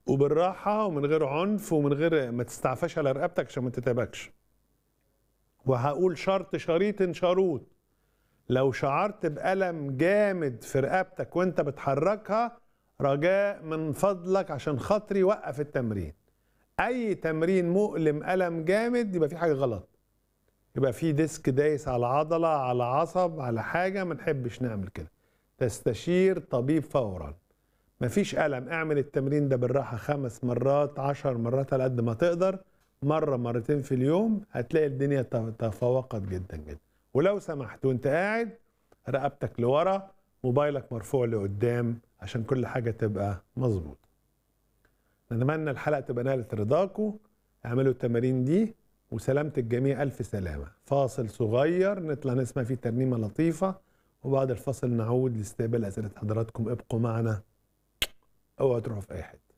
وبالراحه ومن غير عنف ومن غير ما تستعفاش على رقبتك عشان ما تتعبكش وهقول شرط شريط شروط لو شعرت بألم جامد في رقبتك وانت بتحركها رجاء من فضلك عشان خاطري وقف التمرين اي تمرين مؤلم ألم جامد يبقى في حاجة غلط يبقى في ديسك دايس على عضلة على عصب على حاجة ما نحبش نعمل كده تستشير طبيب فورا مفيش ألم اعمل التمرين ده بالراحة خمس مرات عشر مرات على قد ما تقدر مرة مرتين في اليوم هتلاقي الدنيا تفوقت جدا جدا ولو سمحت وانت قاعد رقبتك لورا موبايلك مرفوع لقدام عشان كل حاجة تبقى مظبوط نتمنى الحلقة تبقى نالت رضاكم اعملوا التمارين دي وسلامة الجميع ألف سلامة فاصل صغير نطلع نسمع فيه ترنيمة لطيفة وبعد الفصل نعود لاستقبال أسئلة حضراتكم ابقوا معنا اوعوا تروحوا في أي حتة